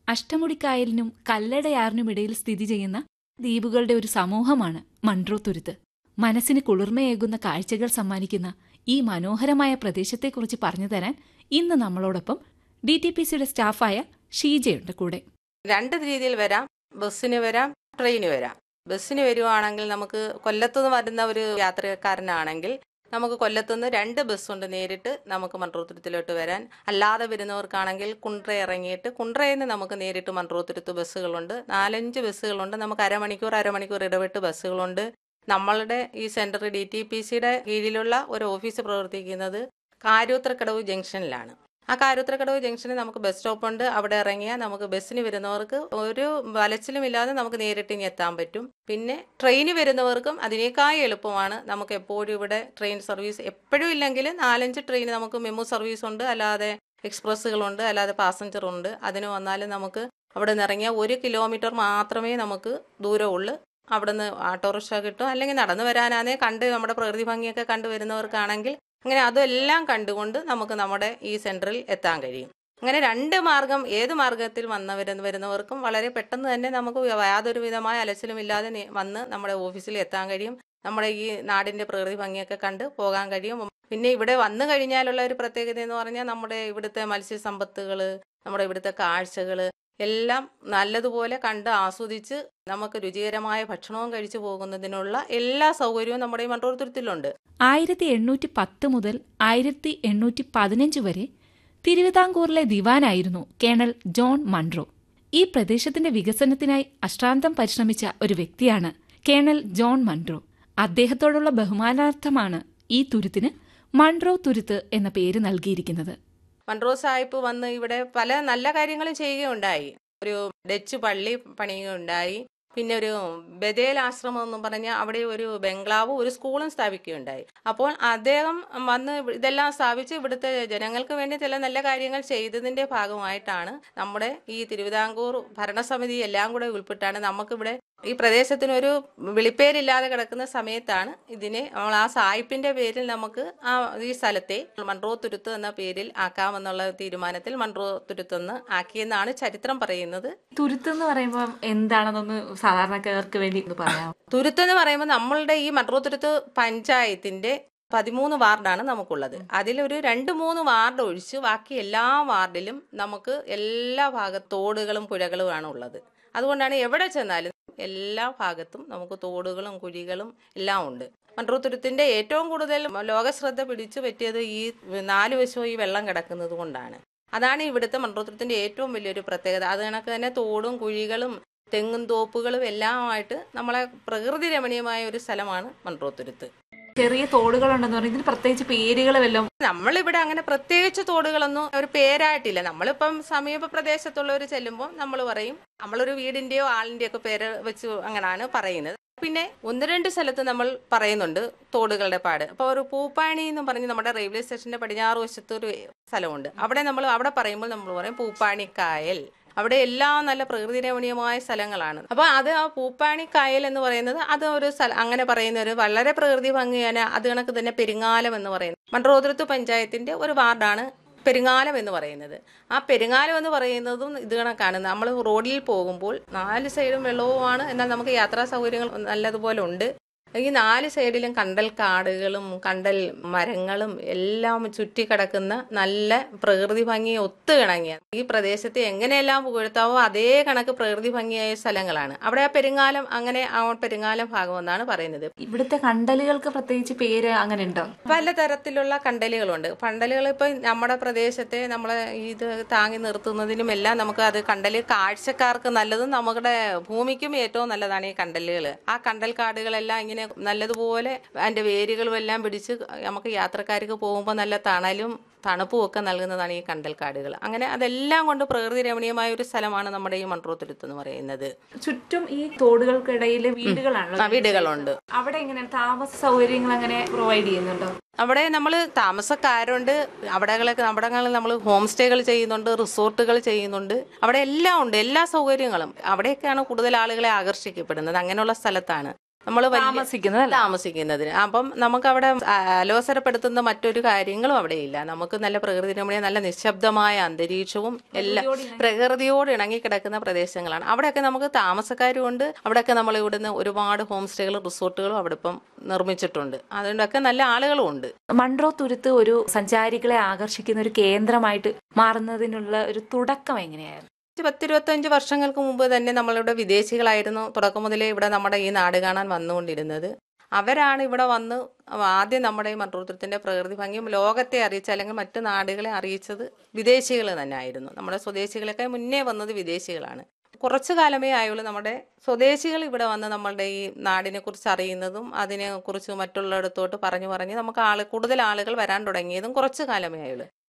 അഷ്ടമുടിക്കായലിനും കല്ലടയാറിനുമിടയിൽ സ്ഥിതി ചെയ്യുന്ന ദ്വീപുകളുടെ ഒരു സമൂഹമാണ് മൺട്രോ തുരുത്ത് മനസ്സിന് കുളിർമയേകുന്ന കാഴ്ചകൾ സമ്മാനിക്കുന്ന ഈ മനോഹരമായ പ്രദേശത്തെക്കുറിച്ച് പറഞ്ഞു തരാൻ ഇന്ന് നമ്മളോടൊപ്പം ഡി ടി പി സിയുടെ സ്റ്റാഫായ ഷീജയുണ്ട് കൂടെ രണ്ട് രീതിയിൽ വരാം ബസ്സിന് വരാം ട്രെയിന് വരാം ബസ്സിന് വരുവാണെങ്കിൽ നമുക്ക് കൊല്ലത്തുനിന്ന് വരുന്ന ഒരു യാത്രക്കാരനാണെങ്കിൽ നമുക്ക് കൊല്ലത്തുനിന്ന് രണ്ട് ബസ്സുണ്ട് നേരിട്ട് നമുക്ക് മൺട്രോത്തുരുത്തിലോട്ട് വരാൻ അല്ലാതെ വരുന്നവർക്കാണെങ്കിൽ കുണ്ട്ര ഇറങ്ങിയിട്ട് കുണ്ട്രയിൽ നിന്ന് നമുക്ക് നേരിട്ട് മൺട്രോത്തുരുത്ത് ബസ്സുകളുണ്ട് നാലഞ്ച് ബസ്സുകളുണ്ട് നമുക്ക് അരമണിക്കൂർ അരമണിക്കൂർ ഇടവിട്ട് ബസ്സുകളുണ്ട് നമ്മളുടെ ഈ സെൻറ്റർ ഡി ടി പി സിയുടെ കീഴിലുള്ള ഒരു ഓഫീസ് പ്രവർത്തിക്കുന്നത് കാരൂത്രക്കടവ് ജംഗ്ഷനിലാണ് ആ കാരൂത്രക്കടവ് ജംഗ്ഷനിൽ നമുക്ക് ബസ് സ്റ്റോപ്പ് ഉണ്ട് അവിടെ ഇറങ്ങിയാൽ നമുക്ക് ബസ്സിന് വരുന്നവർക്ക് ഒരു വലച്ചിലും ഇല്ലാതെ നമുക്ക് നേരിട്ട് ഇനി എത്താൻ പറ്റും പിന്നെ ട്രെയിന് വരുന്നവർക്കും അതിനേക്കാൾ എളുപ്പമാണ് നമുക്ക് എപ്പോഴും ഇവിടെ ട്രെയിൻ സർവീസ് എപ്പോഴും ഇല്ലെങ്കിൽ നാലഞ്ച് ട്രെയിൻ നമുക്ക് മെമു സർവീസ് ഉണ്ട് അല്ലാതെ എക്സ്പ്രസ്സുകളുണ്ട് അല്ലാതെ പാസഞ്ചർ ഉണ്ട് അതിന് വന്നാലും നമുക്ക് അവിടെ നിന്ന് ഇറങ്ങിയാൽ ഒരു കിലോമീറ്റർ മാത്രമേ നമുക്ക് ദൂരമുള്ളൂ അവിടെ നിന്ന് ഓട്ടോറിക്ഷ കിട്ടും അല്ലെങ്കിൽ നടന്നു വരാനാണേ കണ്ട് നമ്മുടെ പ്രകൃതി ഭംഗിയൊക്കെ കണ്ടു വരുന്നവർക്കാണെങ്കിൽ അങ്ങനെ അതെല്ലാം കണ്ടുകൊണ്ട് നമുക്ക് നമ്മുടെ ഈ സെൻറ്ററിൽ എത്താൻ കഴിയും അങ്ങനെ രണ്ട് മാർഗം ഏത് മാർഗത്തിൽ വന്ന വരുന്ന വരുന്നവർക്കും വളരെ പെട്ടെന്ന് തന്നെ നമുക്ക് യാതൊരു വിധമായ അലച്ചിലും ഇല്ലാതെ നെ- വന്ന് നമ്മുടെ ഓഫീസിൽ എത്താൻ കഴിയും നമ്മുടെ ഈ നാടിൻ്റെ പ്രകൃതി ഭംഗിയൊക്കെ കണ്ട് പോകാൻ കഴിയും പിന്നെ ഇവിടെ വന്നു കഴിഞ്ഞാലുള്ള ഒരു പ്രത്യേകത എന്ന് പറഞ്ഞാൽ നമ്മുടെ ഇവിടുത്തെ മത്സ്യസമ്പത്തുകൾ നമ്മുടെ ഇവിടുത്തെ കാഴ്ചകൾ എല്ലാം നല്ലതുപോലെ കണ്ട് ആസ്വദിച്ച് നമുക്ക് രുചികരമായ ഭക്ഷണവും കഴിച്ചു പോകുന്നതിനുള്ള എല്ലാ സൗകര്യവും നമ്മുടെ ഈ മൺട്രോത്തുരുത്തിലുണ്ട് ആയിരത്തി എണ്ണൂറ്റി പത്ത് മുതൽ ആയിരത്തി എണ്ണൂറ്റി പതിനഞ്ച് വരെ തിരുവിതാംകൂറിലെ ദിവാനായിരുന്നു കേണൽ ജോൺ മൺട്രോ ഈ പ്രദേശത്തിന്റെ വികസനത്തിനായി അശ്രാന്തം പരിശ്രമിച്ച ഒരു വ്യക്തിയാണ് കേണൽ ജോൺ മൺട്രോ അദ്ദേഹത്തോടുള്ള ബഹുമാനാർത്ഥമാണ് ഈ തുരുത്തിന് മൺട്രോ തുരുത്ത് എന്ന പേര് നൽകിയിരിക്കുന്നത് മൺട്രോ സാഹിബ് വന്ന് ഇവിടെ പല നല്ല കാര്യങ്ങളും ചെയ്യുകയുണ്ടായി ഒരു ഡച്ച് പള്ളി പണിയുകയുണ്ടായി പിന്നെ ഒരു ബദേൽ ആശ്രമം എന്ന് പറഞ്ഞാൽ അവിടെ ഒരു ബംഗ്ലാവും ഒരു സ്കൂളും സ്ഥാപിക്കുകയുണ്ടായി അപ്പോൾ അദ്ദേഹം വന്ന് ഇതെല്ലാം സ്ഥാപിച്ച് ഇവിടുത്തെ ജനങ്ങൾക്ക് വേണ്ടി ചില നല്ല കാര്യങ്ങൾ ചെയ്തതിന്റെ ഭാഗമായിട്ടാണ് നമ്മുടെ ഈ തിരുവിതാംകൂർ ഭരണസമിതി എല്ലാം കൂടെ ഉൾപ്പെട്ടാണ് നമുക്കിവിടെ ഈ പ്രദേശത്തിനൊരു വിളിപ്പേരില്ലാതെ കിടക്കുന്ന സമയത്താണ് ഇതിനെ നമ്മൾ ആ സായിപ്പിന്റെ പേരിൽ നമുക്ക് ആ ഈ സ്ഥലത്തെ മൺട്രോ തുരുത്ത് എന്ന പേരിൽ ആക്കാമെന്നുള്ള തീരുമാനത്തിൽ മൺട്രോ തുരുത്ത് എന്ന് ആക്കിയെന്നാണ് ചരിത്രം പറയുന്നത് തുരുത്ത് എന്ന് പറയുമ്പോൾ എന്താണെന്നൊന്ന് സാധാരണക്കാർക്ക് വേണ്ടി ഒന്ന് പറയാം തുരുത്ത് എന്ന് പറയുമ്പോൾ നമ്മളുടെ ഈ മൺട്രോ തുരുത്ത് പഞ്ചായത്തിന്റെ പതിമൂന്ന് വാർഡാണ് നമുക്കുള്ളത് അതിലൊരു രണ്ട് മൂന്ന് വാർഡ് ഒഴിച്ച് ബാക്കി എല്ലാ വാർഡിലും നമുക്ക് എല്ലാ ഭാഗത്ത് തോടുകളും പുഴകളുമാണ് ഉള്ളത് അതുകൊണ്ടാണ് എവിടെ ചെന്നാലും എല്ലാ ഭാഗത്തും നമുക്ക് തോടുകളും കുഴികളും എല്ലാം ഉണ്ട് മൺട്രോത്തുരുത്തിന്റെ ഏറ്റവും കൂടുതൽ ലോകശ്രദ്ധ പിടിച്ചു പറ്റിയത് ഈ നാല് വശവും ഈ വെള്ളം കിടക്കുന്നത് കൊണ്ടാണ് അതാണ് ഇവിടുത്തെ മൺട്രോത്തുരത്തിന്റെ ഏറ്റവും വലിയൊരു പ്രത്യേകത അത് കണക്ക് തന്നെ തോടും കുഴികളും തെങ്ങും തോപ്പുകളും എല്ലാമായിട്ട് നമ്മളെ പ്രകൃതി രമണീയമായ ഒരു സ്ഥലമാണ് മൺട്രോത്തുരുത്ത് ചെറിയ തോടുകളുണ്ടെന്ന് പറഞ്ഞാൽ ഇതിന് പ്രത്യേകിച്ച് പേരുകൾ വല്ലതും നമ്മളിവിടെ അങ്ങനെ പ്രത്യേകിച്ച് തോടുകളൊന്നും ഒരു പേരായിട്ടില്ല നമ്മളിപ്പം സമീപ പ്രദേശത്തുള്ളവർ ചെല്ലുമ്പോൾ നമ്മൾ പറയും നമ്മളൊരു വീടിന്റെയോ ആളിന്റെയോ ഒക്കെ പേര് വെച്ച് അങ്ങനെയാണ് പറയുന്നത് പിന്നെ ഒന്ന് രണ്ട് സ്ഥലത്ത് നമ്മൾ പറയുന്നുണ്ട് തോടുകളുടെ പാട് അപ്പോൾ ഒരു പൂപ്പാണി എന്ന് പറഞ്ഞ് നമ്മുടെ റെയിൽവേ സ്റ്റേഷന്റെ പടിഞ്ഞാറ് വശത്ത് ഒരു സ്ഥലമുണ്ട് അവിടെ നമ്മൾ അവിടെ പറയുമ്പോൾ നമ്മൾ പറയും പൂപ്പാണിക്കായൽ അവിടെ എല്ലാം നല്ല പ്രകൃതി രമണീയമായ സ്ഥലങ്ങളാണ് അപ്പൊ അത് ആ പൂപ്പാണി കായൽ എന്ന് പറയുന്നത് അത് ഒരു സ്ഥലം അങ്ങനെ പറയുന്ന ഒരു വളരെ പ്രകൃതി ഭംഗിയാണ് അത് കണക്ക് തന്നെ പെരിങ്ങാലം എന്ന് പറയുന്നത് മൺട്രോതുരത്ത് പഞ്ചായത്തിന്റെ ഒരു വാർഡാണ് പെരുങ്ങാലം എന്ന് പറയുന്നത് ആ പെരുങ്ങാലം എന്ന് പറയുന്നതും ഇത് കണക്കാണ് നമ്മൾ റോഡിൽ പോകുമ്പോൾ നാല് സൈഡും വെള്ളവുമാണ് എന്നാൽ നമുക്ക് യാത്രാ സൗകര്യങ്ങൾ നല്ലതുപോലെ ഉണ്ട് ഈ നാല് സൈഡിലും കണ്ടൽ കാടുകളും കണ്ടൽ മരങ്ങളും എല്ലാം ചുറ്റിക്കിടക്കുന്ന നല്ല പ്രകൃതി ഭംഗി ഒത്തുകിണങ്ങിയ ഈ പ്രദേശത്തെ എങ്ങനെയെല്ലാം പുകഴ്ത്താവോ അതേ കണക്ക് പ്രകൃതി ഭംഗിയായ സ്ഥലങ്ങളാണ് അവിടെ ആ പെരുങ്ങാലം അങ്ങനെ ആ പെരുങ്ങാലം ഭാഗം എന്നാണ് പറയുന്നത് ഇവിടുത്തെ കണ്ടലുകൾക്ക് പ്രത്യേകിച്ച് പേര് അങ്ങനെ ഉണ്ടോ പലതരത്തിലുള്ള കണ്ടലുകളുണ്ട് കണ്ടലുകൾ ഇപ്പം നമ്മുടെ പ്രദേശത്തെ നമ്മളെ ഇത് താങ്ങി നിർത്തുന്നതിനും എല്ലാം നമുക്ക് അത് കണ്ടല് കാഴ്ചക്കാർക്ക് നല്ലതും നമ്മുടെ ഭൂമിക്കും ഏറ്റവും നല്ലതാണ് ഈ കണ്ടലുകൾ ആ കണ്ടൽ കാടുകളെല്ലാം ഇങ്ങനെ നല്ലതുപോലെ അതിന്റെ വേരുകളും എല്ലാം പിടിച്ച് നമുക്ക് യാത്രക്കാർക്ക് പോകുമ്പോൾ നല്ല തണലും തണുപ്പും ഒക്കെ നൽകുന്നതാണ് ഈ കണ്ടൽ കാടുകൾ അങ്ങനെ അതെല്ലാം കൊണ്ട് പ്രകൃതി രമണീയമായ ഒരു സ്ഥലമാണ് നമ്മുടെ ഈ മൺട്രോത്തുരുത്ത് എന്ന് പറയുന്നത് ചുറ്റും ഈ തോടുകൾക്കിടയിൽ വീടുകളാണല്ലോ ആ, വീടുകളുണ്ട് അവിടെ എങ്ങനെ താമസ സൗകര്യങ്ങൾ അങ്ങനെ പ്രൊവൈഡ് ചെയ്യുന്നുണ്ടോ അവിടെ നമ്മൾ താമസക്കാരുണ്ട് അവിടെകളൊക്കെ അവിടങ്ങളിൽ നമ്മൾ ഹോം സ്റ്റേകൾ ചെയ്യുന്നുണ്ട് റിസോർട്ടുകൾ ചെയ്യുന്നുണ്ട് അവിടെ എല്ലാം ഉണ്ട് എല്ലാ സൗകര്യങ്ങളും അവിടെയൊക്കെയാണ് കൂടുതൽ ആളുകളെ ആകർഷിക്കപ്പെടുന്നത് അങ്ങനെയുള്ള സ്ഥലത്താണ് നമ്മൾ താമസിക്കുന്നത് താമസിക്കുന്നതിന് അപ്പം നമുക്ക് അവിടെ അലോസരപ്പെടുത്തുന്ന മറ്റൊരു കാര്യങ്ങളും അവിടെ ഇല്ല നമുക്ക് നല്ല പ്രകൃതി രമണീയ നല്ല നിശബ്ദമായ അന്തരീക്ഷവും എല്ലാം പ്രകൃതിയോട് ഇണങ്ങിക്കിടക്കുന്ന പ്രദേശങ്ങളാണ് അവിടെയൊക്കെ നമുക്ക് താമസക്കാരും ഉണ്ട് അവിടെയൊക്കെ നമ്മൾ ഇവിടുന്ന് ഒരുപാട് ഹോം സ്റ്റേകളും റിസോർട്ടുകളും അവിടെ ഇപ്പം നിർമ്മിച്ചിട്ടുണ്ട് അതുകൊണ്ടൊക്കെ നല്ല ആളുകളും ഉണ്ട് മൺട്രോ തുരുത്ത് ഒരു സഞ്ചാരികളെ ആകർഷിക്കുന്ന ഒരു കേന്ദ്രമായിട്ട് മാറുന്നതിനുള്ള ഒരു തുടക്കം എങ്ങനെയായിരുന്നു പത്തിരുപത്തഞ്ച് വർഷങ്ങൾക്ക് മുമ്പ് തന്നെ നമ്മളിവിടെ വിദേശികളായിരുന്നു തുടക്കം മുതലേ ഇവിടെ നമ്മുടെ ഈ നാട് കാണാൻ വന്നുകൊണ്ടിരുന്നത് അവരാണ് ഇവിടെ വന്ന് ആദ്യം നമ്മുടെ ഈ മൺട്രോത്തുരത്തിൻ്റെ പ്രകൃതി ഭംഗിയും ലോകത്തെ അറിയിച്ച അല്ലെങ്കിൽ മറ്റു നാടുകളെ അറിയിച്ചത് വിദേശികൾ തന്നെ ആയിരുന്നു നമ്മുടെ സ്വദേശികളൊക്കെ മുന്നേ വന്നത് വിദേശികളാണ് കുറച്ചു കാലമേ ആയുള്ളൂ നമ്മുടെ സ്വദേശികൾ ഇവിടെ വന്ന് നമ്മളുടെ ഈ നാടിനെ കുറിച്ച് അറിയുന്നതും അതിനെക്കുറിച്ച് മറ്റുള്ളിടത്തോട്ട് പറഞ്ഞു പറഞ്ഞ് നമുക്ക് ആൾ കൂടുതൽ ആളുകൾ വരാൻ തുടങ്ങിയതും കുറച്ചു കാലമേ ആയുള്ളൂ